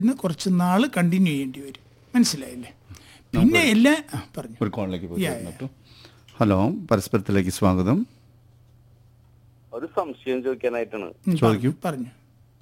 ഇന്ന് കുറച്ച് നാൾ കണ്ടിന്യൂ ചെയ്യേണ്ടി വരും മനസ്സിലായില്ലേ പിന്നെ എല്ലാ ആ, പറഞ്ഞു ഒരു കോളിലേക്ക് പോയി Yeah, കേട്ടോ ഹലോ പരസ്പരത്തിലേക്ക് സ്വാഗതം ഒരു സംശയം ചോദിക്കാനായിട്ടാണ് ഉം, ചോദിക്കൂ. പറഞ്ഞു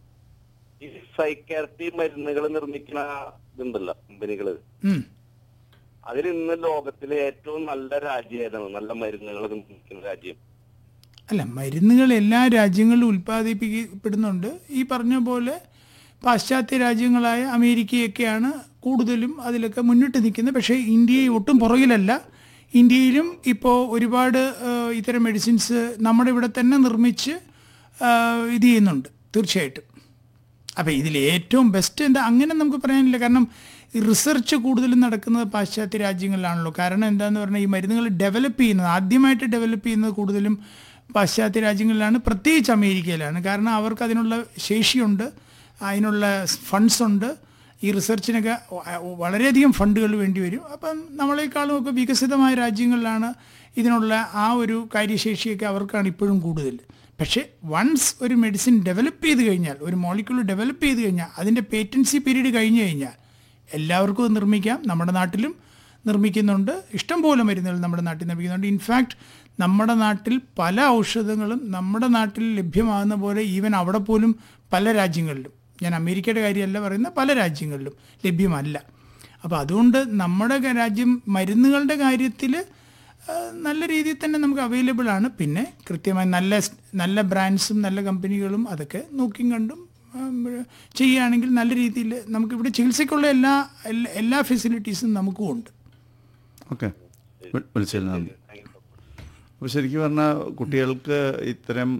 ഈ സൈക്കാട്രി മരുന്നുകൾ നിർമ്മിക്കുന്ന ഇതുണ്ടല്ലോ കമ്പനികള് ഉം. അതിൽ ഇന്ന് ലോകത്തിലെ ഏറ്റവും നല്ല രാജ്യം ഏതാണ് നല്ല മരുന്നുകൾ നിർമ്മിക്കുന്ന രാജ്യം അല്ല മരുന്നുകൾ എല്ലാ രാജ്യങ്ങളിലും ഉൽപ്പാദിപ്പിക്കപ്പെടുന്നുണ്ട് ഈ പറഞ്ഞ പോലെ പാശ്ചാത്യ രാജ്യങ്ങളായ അമേരിക്കയൊക്കെയാണ് കൂടുതലും അതിലൊക്കെ മുന്നിട്ട് നിൽക്കുന്നത് പക്ഷേ ഇന്ത്യയെ ഒട്ടും പുറകിലല്ല ഇന്ത്യയിലും ഇപ്പോൾ ഒരുപാട് ആ, ഇത്തരം മെഡിസിൻസ് നമ്മുടെ ഇവിടെ തന്നെ നിർമ്മിച്ച് ആ, ഇത് ചെയ്യുന്നുണ്ട് തീർച്ചയായിട്ടും അപ്പോൾ ഇതിൽ ഏറ്റവും ബെസ്റ്റ് എന്താ അങ്ങനെ നമുക്ക് പറയാനില്ല കാരണം ഈ റിസർച്ച് കൂടുതലും നടക്കുന്നത് പാശ്ചാത്യ രാജ്യങ്ങളിലാണല്ലോ കാരണം എന്താന്ന് പറഞ്ഞാൽ ഈ മരുന്നുകൾ ഡെവലപ്പ് ചെയ്യുന്നത് ആദ്യമായിട്ട് ഡെവലപ്പ് ചെയ്യുന്നത് കൂടുതലും പാശ്ചാത്യ രാജ്യങ്ങളിലാണ് പ്രത്യേകിച്ച് അമേരിക്കയിലാണ് കാരണം അവർക്ക് അതിനുള്ള ശേഷിയുണ്ട് അതിനുള്ള ഫണ്ട്സ് ഉണ്ട് ഈ റിസർച്ചിനൊക്കെ വ- വളരെയധികം ഫണ്ടുകൾ വേണ്ടി വരും അപ്പം നമ്മളെക്കാളും ഒക്കെ വികസിതമായ രാജ്യങ്ങളിലാണ് ഇതിനുള്ള ആ ഒരു കാര്യശേഷിയൊക്കെ അവർക്കാണ് ഇപ്പോഴും കൂടുതൽ പക്ഷേ വൺസ് ഒരു മെഡിസിൻ ഡെവലപ്പ് ചെയ്ത് കഴിഞ്ഞാൽ ഒരു മോളിക്യൂൾ ഡെവലപ്പ് ചെയ്ത് കഴിഞ്ഞാൽ അതിൻ്റെ പേറ്റൻസി പീരീഡ് കഴിഞ്ഞ് കഴിഞ്ഞാൽ എല്ലാവർക്കും അത് നിർമ്മിക്കാം നമ്മുടെ നാട്ടിലും നിർമ്മിക്കുന്നുണ്ട് ഇഷ്ടംപോലെ മരുന്നുകൾ നമ്മുടെ നാട്ടിൽ നിർമ്മിക്കുന്നുണ്ട് ഇൻഫാക്ട് നമ്മുടെ നാട്ടിൽ പല ഔഷധങ്ങളും നമ്മുടെ നാട്ടിൽ ലഭ്യമാകുന്ന പോലെ ഈവൻ അവിടെ പോലും പല രാജ്യങ്ങളിലും ഞാൻ അമേരിക്കയുടെ കാര്യമല്ല പറയുന്ന പല രാജ്യങ്ങളിലും ലഭ്യമല്ല അപ്പോൾ അതുകൊണ്ട് നമ്മുടെ ക- രാജ്യം മരുന്നുകളുടെ കാര്യത്തിൽ നല്ല രീതിയിൽ തന്നെ നമുക്ക് അവൈലബിൾ ആണ് പിന്നെ കൃത്യമായി നല്ല സ്- നല്ല ബ്രാൻഡ്സും നല്ല കമ്പനികളും അതൊക്കെ നോക്കിയും കണ്ടും ഉം, ചെയ്യുകയാണെങ്കിൽ നല്ല രീതിയിൽ നമുക്കിവിടെ ചികിത്സയ്ക്കുള്ള എല്ലാ എല്ലാ- എല്ലാ ഫെസിലിറ്റീസും നമുക്കും ഉണ്ട് ഓക്കെ വിളിച്ചതിൽ നന്ദി അപ്പോൾ ശരിക്കും പറഞ്ഞാൽ കുട്ടികൾക്ക് ഇത്തരം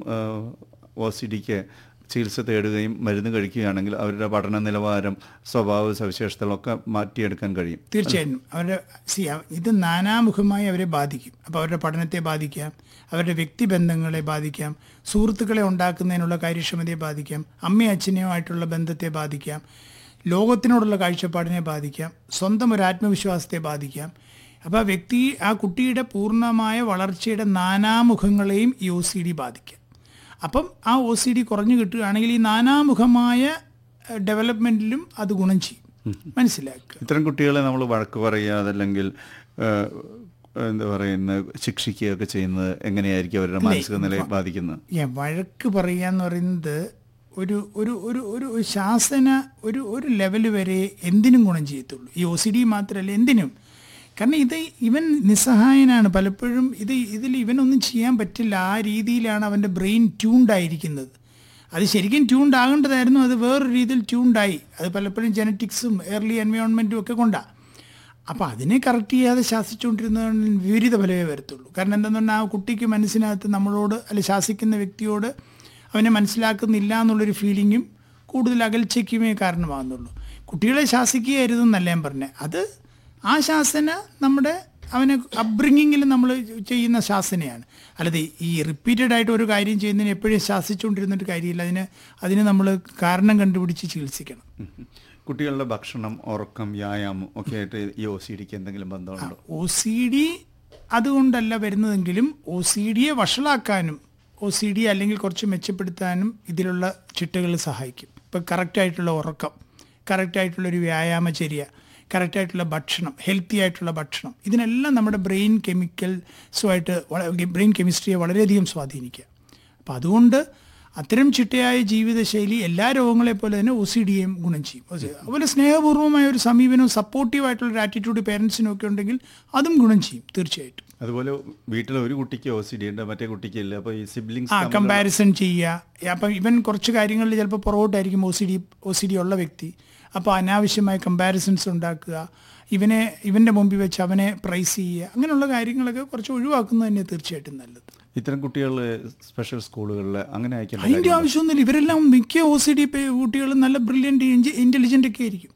ഒ സി ഡിക്ക് ചികിത്സ തേടുകയും മരുന്ന് കഴിക്കുകയാണെങ്കിൽ അവരുടെ പഠന നിലവാരം സ്വഭാവ സവിശേഷതകളൊക്കെ മാറ്റിയെടുക്കാൻ കഴിയും തീർച്ചയായും അവരുടെ സി ഇത് നാനാമുഖമായി അവരെ ബാധിക്കും അപ്പോൾ അവരുടെ പഠനത്തെ ബാധിക്കാം അവരുടെ വ്യക്തിബന്ധങ്ങളെ ബാധിക്കാം സുഹൃത്തുക്കളെ ഉണ്ടാക്കുന്നതിനുള്ള കാര്യക്ഷമതയെ ബാധിക്കാം അമ്മയും അച്ഛനെയുമായിട്ടുള്ള ബന്ധത്തെ ബാധിക്കാം ലോകത്തിനോടുള്ള കാഴ്ചപ്പാടിനെ ബാധിക്കാം സ്വന്തം ഒരു ആത്മവിശ്വാസത്തെ ബാധിക്കാം അപ്പോൾ ആ വ്യക്തി ആ കുട്ടിയുടെ പൂർണ്ണമായ വളർച്ചയുടെ നാനാമുഖങ്ങളെയും ഈ ഒ സി ഡി ബാധിക്കാം അപ്പം ആ ഒ സി ഡി കുറഞ്ഞു കിട്ടുകയാണെങ്കിൽ ഈ നാനാമുഖമായ ഡെവലപ്മെൻറ്റിലും അത് ഗുണം ചെയ്യും മനസ്സിലാക്കുക ഇത്തരം കുട്ടികളെ നമ്മൾ വഴക്ക് പറയുക അതല്ലെങ്കിൽ ഏഹ്, എന്താ പറയുന്ന ശിക്ഷിക്കുകയൊക്കെ ചെയ്യുന്നത് എങ്ങനെയായിരിക്കും അവരുടെ മാനസിക നിലയെ ബാധിക്കുന്നത് ഏ, വഴക്ക് പറയുക എന്ന് പറയുന്നത് ഒരു ഒരു ഒരു ഒരു ഒരു ശാസന ഒരു ഒരു ലെവൽ വരെ എന്തിനും ഗുണം ചെയ്യത്തുള്ളൂ ഈ ഒ സി ഡി മാത്രമല്ല എന്തിനും കാരണം ഇത് ഇവൻ നിസ്സഹായനാണ് പലപ്പോഴും ഇത് ഇതിൽ ഇവനൊന്നും ചെയ്യാൻ പറ്റില്ല ആ രീതിയിലാണ് അവൻ്റെ ബ്രെയിൻ ട്യൂൺഡ് ആയിരിക്കുന്നത് അത് ശരിക്കും ട്യൂൺഡ് ആകേണ്ടതായിരുന്നു അത് വേറൊരു രീതിയിൽ ട്യൂൺഡായി അത് പലപ്പോഴും ജനറ്റിക്സും എയർലി എൻവയോൺമെൻറ്റും ഒക്കെ കൊണ്ടാണ് അപ്പോൾ അതിനെ കറക്റ്റ് ചെയ്യാതെ ശാസിച്ചുകൊണ്ടിരുന്നതാണ് വിപരീത ഫലമേ വരത്തുള്ളൂ കാരണം എന്താണെന്ന് പറഞ്ഞാൽ ആ കുട്ടിക്ക് മനസ്സിനകത്ത് നമ്മളോട് അല്ലെ ശാസിക്കുന്ന വ്യക്തിയോട് അവനെ മനസ്സിലാക്കുന്നില്ല എന്നുള്ളൊരു ഫീലിങ്ങും കൂടുതൽ അകൽച്ചയ്ക്കുമേ കാരണമാകുന്നുള്ളൂ കുട്ടികളെ ശാസിക്കുകയായിരുന്നെന്നല്ല ഞാൻ പറഞ്ഞത് അത് ആ ശാസന നമ്മുടെ അവനെ അപ്ബ്രിങ്ങിങ്ങിൽ നമ്മൾ ചെയ്യുന്ന ശാസനയാണ് അല്ലാതെ ഈ റിപ്പീറ്റഡ് ആയിട്ട് ഒരു കാര്യം ചെയ്യുന്നതിന് എപ്പോഴും ശാസിച്ചുകൊണ്ടിരുന്നിട്ട് കാര്യമില്ല അതിന് അതിന് നമ്മൾ കാരണം കണ്ടുപിടിച്ച് ചികിത്സിക്കണം കുട്ടികളുടെ ഭക്ഷണം ഉറക്കം വ്യായാമം ഒക്കെ ആയിട്ട് ഈ ഒ സി ഡിക്ക് എന്തെങ്കിലും ബന്ധമുണ്ടോ ഒ സി ഡി അതുകൊണ്ടല്ല വരുന്നതെങ്കിലും ഒ സി ഡിയെ വഷളാക്കാനും ഒ സി ഡി അല്ലെങ്കിൽ കുറച്ച് മെച്ചപ്പെടുത്താനും ഇതിലുള്ള ചിട്ടകൾ സഹായിക്കും ഇപ്പം കറക്റ്റായിട്ടുള്ള ഉറക്കം കറക്റ്റായിട്ടുള്ളൊരു വ്യായാമചര്യ കറക്റ്റായിട്ടുള്ള ഭക്ഷണം ഹെൽത്തി ആയിട്ടുള്ള ഭക്ഷണം ഇതിനെല്ലാം നമ്മുടെ ബ്രെയിൻ കെമിക്കൽസുമായിട്ട് ബ്രെയിൻ കെമിസ്ട്രിയെ വളരെയധികം സ്വാധീനിക്കുക അപ്പം അതുകൊണ്ട് അത്തരം ചിട്ടയായ ജീവിതശൈലി എല്ലാ രോഗങ്ങളെ പോലെ തന്നെ ഒ സി ഡിയെയും ഗുണം ചെയ്യും ഒ സി- അതുപോലെ സ്നേഹപൂർവ്വമായ ഒരു സമീപനവും സപ്പോർട്ടീവ് ആയിട്ടുള്ള ഒരു ആറ്റിറ്റ്യൂഡ് പേരൻസിനും ഒക്കെ ഉണ്ടെങ്കിൽ അതും ഗുണം ചെയ്യും തീർച്ചയായിട്ടും അതുപോലെ വീട്ടിൽ ഒരു കുട്ടിക്ക് ഒ സി ഡി ഉണ്ട് മറ്റേ കുട്ടിക്ക് ഇല്ല അപ്പോൾ ഈ ആ സിബ്ലിങ്സ് കമ്പാരിസൺ ചെയ്യുക അപ്പം ഇവൻ കുറച്ച് കാര്യങ്ങളിൽ ചിലപ്പോൾ പുറകോട്ടായിരിക്കും O C D O C D ഉള്ള വ്യക്തി അപ്പോൾ അനാവശ്യമായ കമ്പാരിസൺസ് ഉണ്ടാക്കുക ഇവനെ ഇവൻ്റെ മുമ്പിൽ വെച്ച് അവനെ പ്രൈസ് ചെയ്യുക അങ്ങനെയുള്ള കാര്യങ്ങളൊക്കെ കുറച്ച് ഒഴിവാക്കുന്നത് തന്നെ തീർച്ചയായിട്ടും നല്ലത് ഇത്തരം കുട്ടികൾ സ്പെഷ്യൽ സ്കൂളുകളിൽ അങ്ങനെ അയക്കേണ്ട അതിൻ്റെ കാര്യമുണ്ടോ? ആവശ്യമൊന്നുമില്ല ഇവരെല്ലാം മിക്ക ഒ സി ഡി കുട്ടികളും നല്ല ബ്രില്യൻ്റ് ഇൻ്റലിജൻ്റ് ഒക്കെ ആയിരിക്കും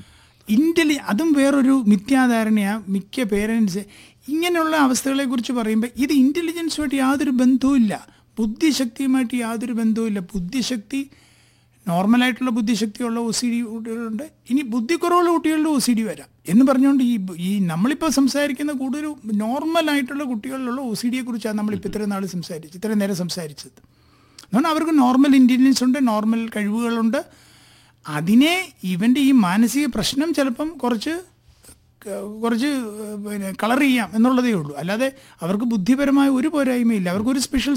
ഇൻ്റലി അതും വേറൊരു മിഥ്യാധാരണയാണ് മിക്ക പേരൻസ് ഇങ്ങനെയുള്ള അവസ്ഥകളെക്കുറിച്ച് പറയുമ്പോൾ ഇത് ഇൻ്റലിജൻസുമായിട്ട് യാതൊരു ബന്ധവുമില്ല ബുദ്ധിശക്തിയുമായിട്ട് യാതൊരു ബന്ധവുമില്ല ബുദ്ധിശക്തി നോർമലായിട്ടുള്ള ബുദ്ധിശക്തിയുള്ള ഒ സി ഡി കുട്ടികളുണ്ട് ഇനി ബുദ്ധിക്കുറവുള്ള കുട്ടികളുടെ ഒ സി ഡി വരാം എന്ന് പറഞ്ഞുകൊണ്ട് ഈ ഈ നമ്മളിപ്പോൾ സംസാരിക്കുന്ന കൂടുതൽ നോർമലായിട്ടുള്ള കുട്ടികളിലുള്ള ഒ സി ഡിയെ കുറിച്ചാണ് നമ്മളിപ്പോൾ ഇത്രയും നാൾ സംസാരിച്ചത് ഇത്രയും നേരം സംസാരിച്ചത് അതുകൊണ്ട് അവർക്ക് നോർമൽ ഇൻ്റലിജൻസ് ഉണ്ട് നോർമൽ കഴിവുകളുണ്ട് അതിനെ ഇവൻ്റെ ഈ മാനസിക പ്രശ്നം ചിലപ്പം കുറച്ച് ക- കുറച്ച് പിന്നെ കളർ ചെയ്യാം എന്നുള്ളതേ ഉള്ളൂ അല്ലാതെ അവർക്ക് ബുദ്ധിപരമായ ഒരു പോരായ്മയില്ല അവർക്കൊരു സ്പെഷ്യൽ